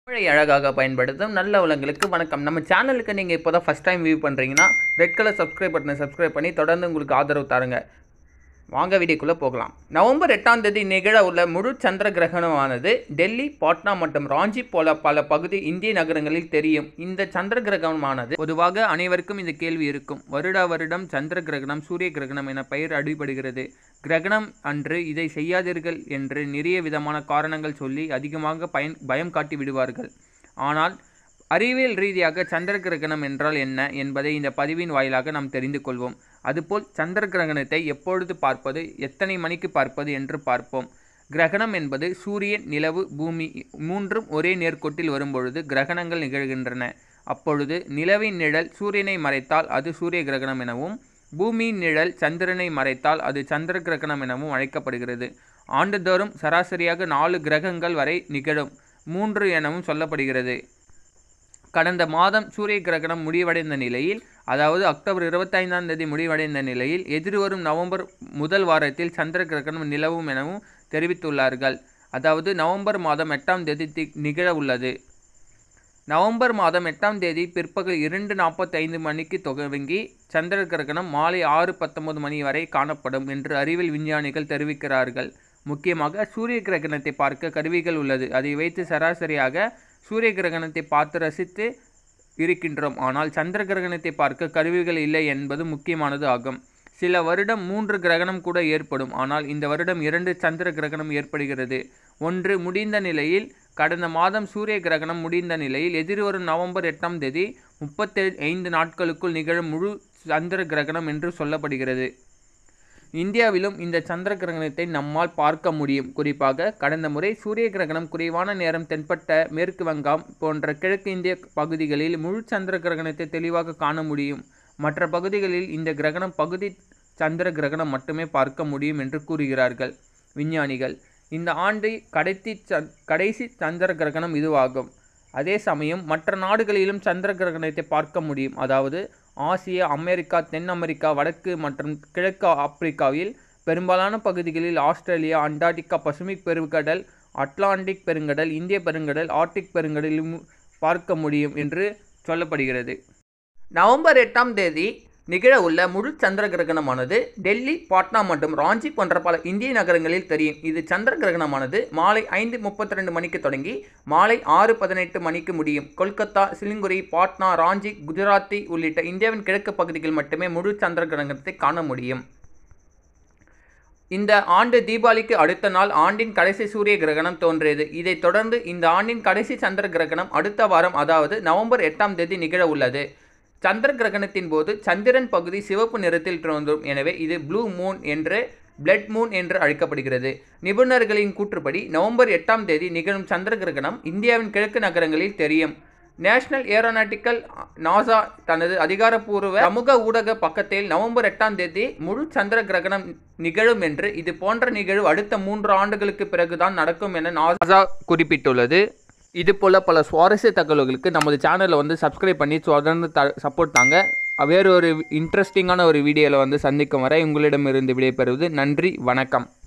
தமிழை அழகாக பயன்படுத்தும் நல்ல உலங்களுக்கு வணக்கம் நம்ம சேனலுக்கு நீங்கள் இப்போ தான் ஃபஸ்ட் டைம் வியூ பண்ணுறீங்கன்னா ரெட் கலர் சப்ஸ்கிரைப் பட்டனை சப்ஸ்கிரைப் பண்ணி தொடர்ந்து உங்களுக்கு ஆதரவு தாருங்க வாங்க வீடியோக்குள்ளே போகலாம் நவம்பர் எட்டாம் தேதி நிகழ உள்ள முழு சந்திர கிரகணமானது டெல்லி பாட்னா மற்றும் ராஞ்சி போல பல பகுதி இந்திய நகரங்களில் தெரியும் இந்த சந்திர கிரகணமானது பொதுவாக அனைவருக்கும் இந்த கேள்வி இருக்கும் வருடா வருடம் சந்திர கிரகணம் சூரிய கிரகணம் என பெயர் அடிபடுகிறது கிரகணம் அன்று இதை செய்யாதீர்கள் என்று நிறைய விதமான காரணங்கள் சொல்லி அதிகமாக பயன் பயம் காட்டி விடுவார்கள் ஆனால் அறிவியல் ரீதியாக சந்திர கிரகணம் என்றால் என்ன என்பதை இந்த பதிவின் வாயிலாக நாம் தெரிந்து கொள்வோம் அதுபோல் சந்திர கிரகணத்தை எப்பொழுது பார்ப்பது எத்தனை மணிக்கு பார்ப்பது என்று பார்ப்போம் கிரகணம் என்பது சூரியன் நிலவு பூமி மூன்றும் ஒரே நேர்கோட்டில் வரும்பொழுது கிரகணங்கள் நிகழ்கின்றன அப்பொழுது நிலவின் நிழல் சூரியனை மறைத்தால் அது சூரிய கிரகணம் எனவும் பூமியின் நிழல் சந்திரனை மறைத்தால் அது சந்திர கிரகணம் எனவும் அழைக்கப்படுகிறது ஆண்டுதோறும் சராசரியாக நாலு கிரகங்கள் வரை நிகழும் மூன்று எனவும் சொல்லப்படுகிறது கடந்த மாதம் சூரிய கிரகணம் முடிவடைந்த நிலையில் அதாவது அக்டோபர் இருபத்தைந்தாம் தேதி முடிவடைந்த நிலையில் எதிர்வரும் நவம்பர் முதல் வாரத்தில் சந்திர கிரகணம் நிலவும் எனவும் தெரிவித்துள்ளார்கள் அதாவது நவம்பர் மாதம் எட்டாம் தேதி தி- நிகழ உள்ளது நவம்பர் மாதம் எட்டாம் தேதி பிற்பகல் இரண்டு நாற்பத்தைந்து மணிக்கு துவங்கி சந்திர கிரகணம் மாலை ஆறு பத்தொன்பது மணி வரை காணப்படும் என்று அறிவியல் விஞ்ஞானிகள் தெரிவிக்கிறார்கள் முக்கியமாக சூரிய கிரகணத்தை பார்க்க கருவிகள் உள்ளது அதை வைத்து சராசரியாக சூரிய கிரகணத்தை பார்த்து ரசித்து இருக்கின்றோம் ஆனால் சந்திர கிரகணத்தை பார்க்க கருவிகள் இல்லை என்பது முக்கியமானது ஆகும் சில வருடம் மூன்று கிரகணம் கூட ஏற்படும் ஆனால் இந்த வருடம் இரண்டு சந்திர கிரகணம் ஏற்படுகிறது ஒன்று முடிந்த நிலையில் கடந்த மாதம் சூரிய கிரகணம் முடிந்த நிலையில் எதிர்வரும் நவம்பர் எட்டாம் தேதி முப்பத்தி ஐந்து நாட்களுக்குள் நிகழும் முழு சந்திர கிரகணம் என்று சொல்லப்படுகிறது இந்தியாவிலும் இந்த சந்திர கிரகணத்தை நம்மால் பார்க்க முடியும் குறிப்பாக கடந்த முறை சூரிய கிரகணம் குறைவான நேரம் தென்பட்ட மேற்கு வங்காம் போன்ற கிழக்கு இந்திய பகுதிகளில் முழு சந்திர கிரகணத்தை தெளிவாக காண முடியும் மற்ற பகுதிகளில் இந்த கிரகணம் பகுதி சந்திர கிரகணம் மட்டுமே பார்க்க முடியும் என்று கூறுகிறார்கள் விஞ்ஞானிகள் இந்த ஆண்டு கடைசி சந் கடைசி சந்திர கிரகணம் இதுவாகும் அதே சமயம் மற்ற நாடுகளிலும் சந்திர கிரகணத்தை பார்க்க முடியும் அதாவது ஆசியா அமெரிக்கா தென் அமெரிக்கா வடக்கு மற்றும் கிழக்கு ஆப்பிரிக்காவில் பெரும்பாலான பகுதிகளில் ஆஸ்திரேலியா அண்டார்டிகா பசிபிக் பெருங்கடல் அட்லாண்டிக் பெருங்கடல் இந்திய பெருங்கடல் ஆர்டிக் பெருங்கடலிலும் பார்க்க முடியும் என்று சொல்லப்படுகிறது நவம்பர் எட்டாம் தேதி நிகழ உள்ள முழு சந்திர கிரகணமானது டெல்லி பாட்னா மற்றும் ராஞ்சி போன்ற பல இந்திய நகரங்களில் தெரியும் இது சந்திர கிரகணமானது மாலை ஐந்து முப்பத்தி ரெண்டு மணிக்கு தொடங்கி மாலை ஆறு பதினெட்டு மணிக்கு முடியும் கொல்கத்தா சிலிங்குரி பாட்னா ராஞ்சி குஜராத்தி உள்ளிட்ட இந்தியாவின் கிழக்கு பகுதிகளில் மட்டுமே முழு சந்திர கிரகணத்தை காண முடியும் இந்த ஆண்டு தீபாவளிக்கு அடுத்த நாள் ஆண்டின் கடைசி சூரிய கிரகணம் தோன்றியது இதைத் தொடர்ந்து இந்த ஆண்டின் கடைசி சந்திர கிரகணம் அடுத்த வாரம் அதாவது நவம்பர் எட்டாம் தேதி நிகழ உள்ளது சந்திர கிரகணத்தின் போது சந்திரன் பகுதி சிவப்பு நிறத்தில் தோன்றும் எனவே இது ப்ளூ மூன் என்று பிளட் மூன் என்று அழைக்கப்படுகிறது நிபுணர்களின் கூற்றுப்படி நவம்பர் எட்டாம் தேதி நிகழும் சந்திர கிரகணம் இந்தியாவின் கிழக்கு நகரங்களில் தெரியும் நேஷனல் ஏரோநாட்டிக்கல் நாசா தனது அதிகாரப்பூர்வ சமூக ஊடக பக்கத்தில் நவம்பர் எட்டாம் தேதி முழு சந்திர கிரகணம் நிகழும் என்று இது போன்ற நிகழ்வு அடுத்த மூன்று ஆண்டுகளுக்கு பிறகுதான் நடக்கும் என நாசா குறிப்பிட்டுள்ளது இது போல் பல சுவாரஸ்ய தகவல்களுக்கு நமது சேனலை வந்து சப்ஸ்கிரைப் பண்ணி தொடர்ந்து த சப்போர்ட் தாங்க வேறு ஒரு இன்ட்ரெஸ்டிங்கான ஒரு வீடியோவில் வந்து சந்திக்கும் வரை உங்களிடமிருந்து விடைபெறுவது நன்றி வணக்கம்